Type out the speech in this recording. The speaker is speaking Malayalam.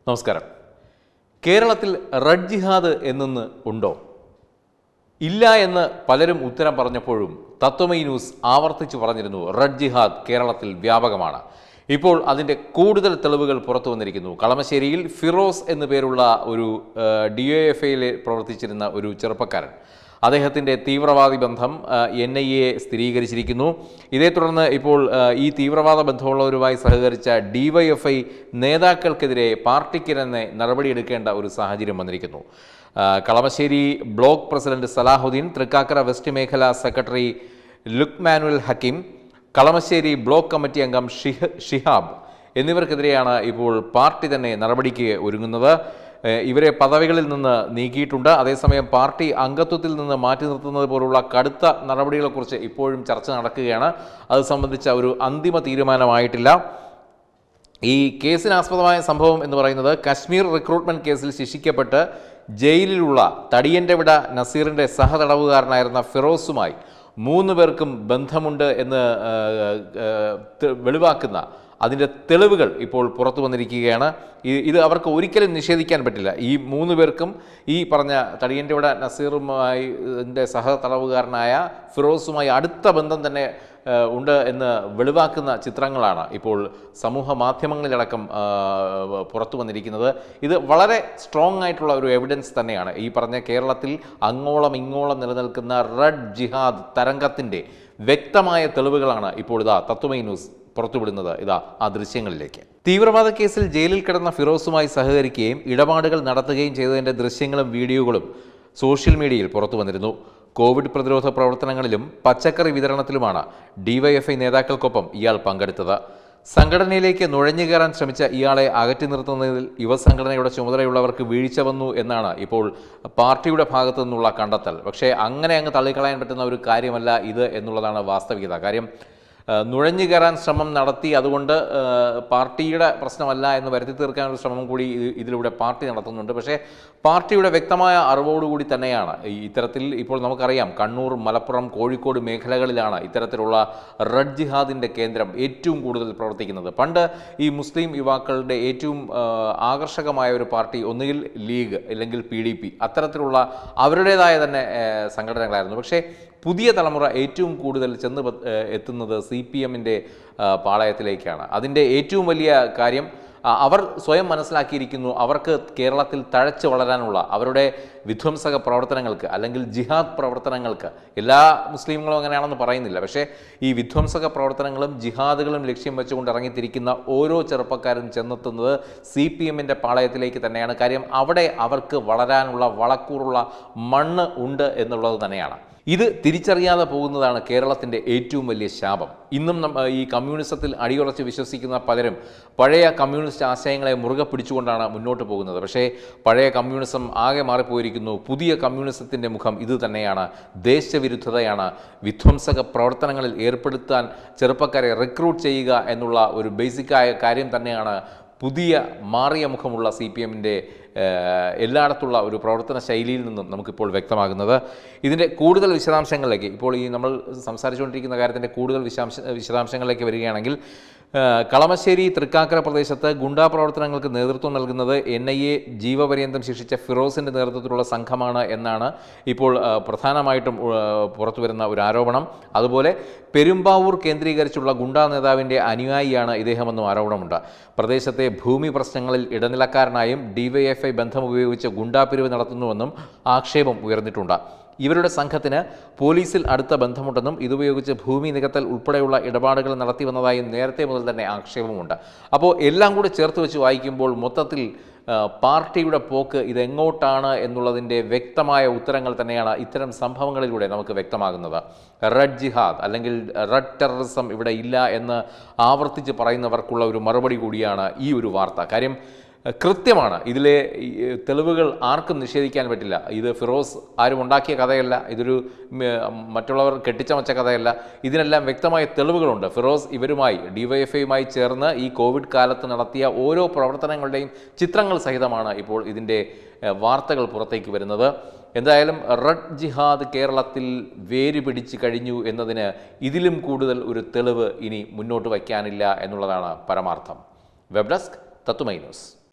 നമസ്കാരം കേരളത്തിൽ റെഡ് ജിഹാദ് എന്നൊന്ന് ഉണ്ടോ ഇല്ല എന്ന് പലരും ഉത്തരം പറഞ്ഞപ്പോഴും തത്വമൈ ന്യൂസ് ആവർത്തിച്ചു പറഞ്ഞിരുന്നു റെഡ് ജിഹാദ് കേരളത്തിൽ വ്യാപകമാണ് ഇപ്പോൾ അതിൻ്റെ കൂടുതൽ തെളിവുകൾ പുറത്തു വന്നിരിക്കുന്നു കളമശ്ശേരിയിൽ ഫിറോസ് എന്നു പേരുള്ള ഒരു ഡി ഒ എഫ് ഐയിൽ പ്രവർത്തിച്ചിരുന്ന ഒരു ചെറുപ്പക്കാരൻ അദ്ദേഹത്തിൻ്റെ തീവ്രവാദി ബന്ധം എൻ ഐ എ സ്ഥിരീകരിച്ചിരിക്കുന്നു ഇതേ തുടർന്ന് ഇപ്പോൾ ആ, ഈ തീവ്രവാദ ബന്ധമുള്ളവരുമായി സഹകരിച്ച ഡിവൈഎഫ്ഐ നേതാക്കൾക്കെതിരെ പാർട്ടിക്ക് തന്നെ നടപടിയെടുക്കേണ്ട ഒരു സാഹചര്യം വന്നിരിക്കുന്നു ആ, Kalamassery block president Salahuddin Thrikkakara west മേഖല secretary Luqmanul Hakeem Kalamassery block committee അംഗം ഷിഹ് ഷിഹാബ് എന്നിവർക്കെതിരെയാണ് ഇപ്പോൾ പാർട്ടി തന്നെ നടപടിക്ക് ഒരുങ്ങുന്നത് ഏഹ് ഇവരെ പദവികളിൽ നിന്ന് നീക്കിയിട്ടുണ്ട് അതേസമയം പാർട്ടി അംഗത്വത്തിൽ നിന്ന് മാറ്റി നിർത്തുന്നത് പോലുള്ള കടുത്ത നടപടികളെക്കുറിച്ച് ഇപ്പോഴും ചർച്ച നടക്കുകയാണ് അത് സംബന്ധിച്ച ഒരു അന്തിമ തീരുമാനമായിട്ടില്ല ഈ കേസിനാസ്പദമായ സംഭവം എന്ന് പറയുന്നത് കശ്മീർ റിക്രൂട്ട്മെന്റ് കേസിൽ ശിക്ഷിക്കപ്പെട്ട് ജയിലിലുള്ള തടിയൻ്റെ വിട നസീറിൻ്റെ സഹതടവുകാരനായിരുന്ന ഫിറോസുമായി മൂന്ന് പേർക്കും ബന്ധമുണ്ട് എന്ന് ആ, ആ, തെ- വെളിവാക്കുന്ന അതിൻ്റെ തെളിവുകൾ ഇപ്പോൾ പുറത്തു വന്നിരിക്കുകയാണ് ഈ- ഇത് അവർക്ക് ഒരിക്കലും നിഷേധിക്കാൻ പറ്റില്ല ഈ മൂന്ന് പേർക്കും ഈ പറഞ്ഞ തടിയൻ്റെ വിട നസീറുമായി ൻ്റെ സഹതടവുകാരനായ ഫിറോസുമായി അടുത്ത ബന്ധം തന്നെ ആ, ഉണ്ട് എന്ന് വെളിവാക്കുന്ന ചിത്രങ്ങളാണ് ഇപ്പോൾ സമൂഹ മാധ്യമങ്ങളിലടക്കം ആ, പുറത്തു വന്നിരിക്കുന്നത് ഇത് വളരെ സ്ട്രോങ് ആയിട്ടുള്ള ഒരു എവിഡൻസ് തന്നെയാണ് ഈ പറഞ്ഞ കേരളത്തിൽ അങ്ങോളം ഇങ്ങോളം നിലനിൽക്കുന്ന റെഡ് ജിഹാദ് തരംഗത്തിൻ്റെ വ്യക്തമായ തെളിവുകളാണ് ഇപ്പോൾ ഇതാ തത്വമൈ ന്യൂസ് പുറത്തുവിടുന്നത് ഇതാ ആ ദൃശ്യങ്ങളിലേക്ക് തീവ്രവാദ കേസിൽ ജയിലിൽ കിടന്ന ഫിറോസുമായി സഹകരിക്കുകയും ഇടപാടുകൾ നടത്തുകയും ചെയ്തതിൻ്റെ ദൃശ്യങ്ങളും വീഡിയോകളും സോഷ്യൽ മീഡിയയിൽ പുറത്തു വന്നിരുന്നു കോവിഡ് പ്രതിരോധ പ്രവർത്തനങ്ങളിലും പച്ചക്കറി വിതരണത്തിലുമാണ് ഡിവൈഎഫ്ഐ നേതാക്കൾക്കൊപ്പം ഇയാൾ പങ്കെടുത്തത് സംഘടനയിലേക്ക് നുഴഞ്ഞു കയറാൻ ശ്രമിച്ച ഇയാളെ അകറ്റി നിർത്തുന്നതിൽ യുവസംഘടനയുടെ ചുമതലയുള്ളവർക്ക് വീഴ്ച വന്നു എന്നാണ് ഇപ്പോൾ പാർട്ടിയുടെ ഭാഗത്തു നിന്നുള്ള കണ്ടെത്തൽ പക്ഷേ അങ്ങനെ അങ്ങ് തള്ളിക്കളയാൻ പറ്റുന്ന ഒരു കാര്യമല്ല ഇത് എന്നുള്ളതാണ് വാസ്തവികത കാര്യം ആ, നുഴഞ്ഞു കയറാൻ ശ്രമം നടത്തി അതുകൊണ്ട് ആ, പാർട്ടിയുടെ പ്രശ്നമല്ല എന്ന് വരുത്തി തീർക്കാനൊരു ശ്രമം കൂടി ഇത് ഇതിലൂടെ പാർട്ടി നടത്തുന്നുണ്ട് പക്ഷേ പാർട്ടിയുടെ വ്യക്തമായ അറിവോടുകൂടി തന്നെയാണ് ഈ ഇത്തരത്തിൽ ഇപ്പോൾ നമുക്കറിയാം കണ്ണൂർ മലപ്പുറം കോഴിക്കോട് മേഖലകളിലാണ് ഇത്തരത്തിലുള്ള റെഡ് ജിഹാദിൻ്റെ കേന്ദ്രം ഏറ്റവും കൂടുതൽ പ്രവർത്തിക്കുന്നത് പണ്ട് ഈ മുസ്ലിം യുവാക്കളുടെ ഏറ്റവും ആ, ആകർഷകമായ ഒരു പാർട്ടി ഒന്നുകിൽ ലീഗ് അല്ലെങ്കിൽ പി ഡി പി അത്തരത്തിലുള്ള അവരുടേതായ തന്നെ ആ, സംഘടനകളായിരുന്നു പക്ഷേ പുതിയ തലമുറ ഏറ്റവും കൂടുതൽ ചെന്ന് പ- ഏഹ് എത്തുന്നത് സി പി എമ്മിൻ്റെ പാളയത്തിലേക്കാണ് അതിൻ്റെ ഏറ്റവും വലിയ കാര്യം ആ, അവർ സ്വയം മനസ്സിലാക്കിയിരിക്കുന്നു അവർക്ക് കേരളത്തിൽ തഴച്ചു വളരാനുള്ള അവരുടെ വിധ്വംസക പ്രവർത്തനങ്ങൾക്ക് അല്ലെങ്കിൽ ജിഹാദ് പ്രവർത്തനങ്ങൾക്ക് എല്ലാ മുസ്ലിങ്ങളും അങ്ങനെയാണെന്ന് പറയുന്നില്ല പക്ഷേ ഈ വിധ്വംസക പ്രവർത്തനങ്ങളും ജിഹാദുകളും ലക്ഷ്യം വെച്ചുകൊണ്ട് ഇറങ്ങിത്തിരിക്കുന്ന ഓരോ ചെറുപ്പക്കാരും ചെന്നെത്തുന്നത് സി പി എമ്മിൻ്റെ പാളയത്തിലേക്ക് തന്നെയാണ് കാര്യം അവിടെ അവർക്ക് വളരാനുള്ള വളക്കൂറുള്ള മണ്ണ് ഉണ്ട് എന്നുള്ളത് തന്നെയാണ് ഇത് തിരിച്ചറിയാതെ പോകുന്നതാണ് കേരളത്തിൻ്റെ ഏറ്റവും വലിയ ശാപം ഇന്നും നമ്മ ഈ കമ്മ്യൂണിസത്തിൽ അടിയുറച്ച് വിശ്വസിക്കുന്ന പലരും പഴയ കമ്മ്യൂണിസ്റ്റ് ആശയങ്ങളെ മുറുകെ പിടിച്ചുകൊണ്ടാണ് മുന്നോട്ട് പോകുന്നത് പക്ഷേ പഴയ കമ്മ്യൂണിസം ആകെ മാറിപ്പോയിരിക്കുന്നു പുതിയ കമ്മ്യൂണിസത്തിൻ്റെ മുഖം ഇത് തന്നെയാണ് ദേശവിരുദ്ധതയാണ് വിധ്വംസക പ്രവർത്തനങ്ങളിൽ ഏർപ്പെടുത്താൻ ചെറുപ്പക്കാരെ റിക്രൂട്ട് ചെയ്യുക എന്നുള്ള ഒരു ബേസിക്കായ കാര്യം തന്നെയാണ് പുതിയ മാറിയ മുഖമുള്ള സി പി എമ്മിൻ്റെ എല്ലായിടത്തുള്ള ഒരു പ്രവർത്തന ശൈലിയിൽ നിന്നും നമുക്കിപ്പോൾ വ്യക്തമാകുന്നത് ഇതിൻ്റെ കൂടുതൽ വിശദാംശങ്ങളിലേക്ക് ഇപ്പോൾ ഈ നമ്മൾ സംസാരിച്ചുകൊണ്ടിരിക്കുന്ന കാര്യത്തിൻ്റെ കൂടുതൽ വിശാംശ വിശദാംശങ്ങളിലേക്ക് വരികയാണെങ്കിൽ ആ, കളമശ്ശേരി തൃക്കാക്കര പ്രദേശത്ത് ഗുണ്ടാ പ്രവർത്തനങ്ങൾക്ക് നേതൃത്വം നൽകുന്നത് എൻ ഐ എ ജീവപര്യന്തം ശിക്ഷിച്ച ഫിറോസിൻ്റെ നേതൃത്വത്തിലുള്ള സംഘമാണ് എന്നാണ് ഇപ്പോൾ ആ, പ്രധാനമായിട്ടും ആ, പുറത്തു വരുന്ന ഒരു ആരോപണം അതുപോലെ പെരുമ്പാവൂർ കേന്ദ്രീകരിച്ചുള്ള ഗുണ്ടാ നേതാവിൻ്റെ അനുയായിയാണ് ഇദ്ദേഹമെന്നും ആരോപണമുണ്ട് പ്രദേശത്തെ ഭൂമി പ്രശ്നങ്ങളിൽ ഇടനിലക്കാരനായും ഡിവൈഎഫ്ഐ ബന്ധം ഉപയോഗിച്ച് ഗുണ്ടാപിരിവ് നടത്തുന്നുവെന്നും ആക്ഷേപം ഉയർന്നിട്ടുണ്ട് ഇവരുടെ സംഘത്തിന് പോലീസിൽ അടുത്ത ബന്ധമുണ്ടെന്നും ഇതുപയോഗിച്ച് ഭൂമി നികത്തൽ ഉൾപ്പെടെയുള്ള ഇടപാടുകൾ നടത്തി വന്നതായും നേരത്തെ മുതൽ തന്നെ ആക്ഷേപമുണ്ട് അപ്പോൾ എല്ലാം കൂടി ചേർത്ത് വെച്ച് വായിക്കുമ്പോൾ മൊത്തത്തിൽ ആ, പാർട്ടിയുടെ പോക്ക് ഇതെങ്ങോട്ടാണ് എന്നുള്ളതിൻ്റെ വ്യക്തമായ ഉത്തരങ്ങൾ തന്നെയാണ് ഇത്തരം സംഭവങ്ങളിലൂടെ നമുക്ക് വ്യക്തമാകുന്നത് റെഡ് ജിഹാദ് അല്ലെങ്കിൽ റെഡ് ടെററിസം ഇവിടെ ഇല്ല എന്ന് ആവർത്തിച്ച് പറയുന്നവർക്കുള്ള ഒരു മറുപടി കൂടിയാണ് ഈ ഒരു വാർത്ത കാര്യം കൃത്യമാണ് ഇതിലെ ഈ, തെളിവുകൾ ആർക്കും നിഷേധിക്കാൻ പറ്റില്ല ഇത് ഫിറോസ് ആരും ഉണ്ടാക്കിയ കഥയല്ല ഇതൊരു ഉം, മറ്റുള്ളവർ കെട്ടിച്ചമച്ച കഥയല്ല ഇതിനെല്ലാം വ്യക്തമായ തെളിവുകളുണ്ട് ഫിറോസ് ഇവരുമായി ഡിവൈഎഫ്ഐയുമായി ചേർന്ന് ഈ കോവിഡ് കാലത്ത് നടത്തിയ ഓരോ പ്രവർത്തനങ്ങളുടെയും ചിത്രങ്ങൾ സഹിതമാണ് ഇപ്പോൾ ഇതിൻ്റെ ഏഹ്, വാർത്തകൾ പുറത്തേക്ക് വരുന്നത് എന്തായാലും റെഡ് ജിഹാദ് കേരളത്തിൽ വേര് പിടിച്ച് കഴിഞ്ഞു എന്നതിന് ഇതിലും കൂടുതൽ ഒരു തെളിവ് ഇനി മുന്നോട്ട് വയ്ക്കാനില്ല എന്നുള്ളതാണ് പരമാർത്ഥം വെബ് ഡെസ്ക് തത്തുമൈ ന്യൂസ്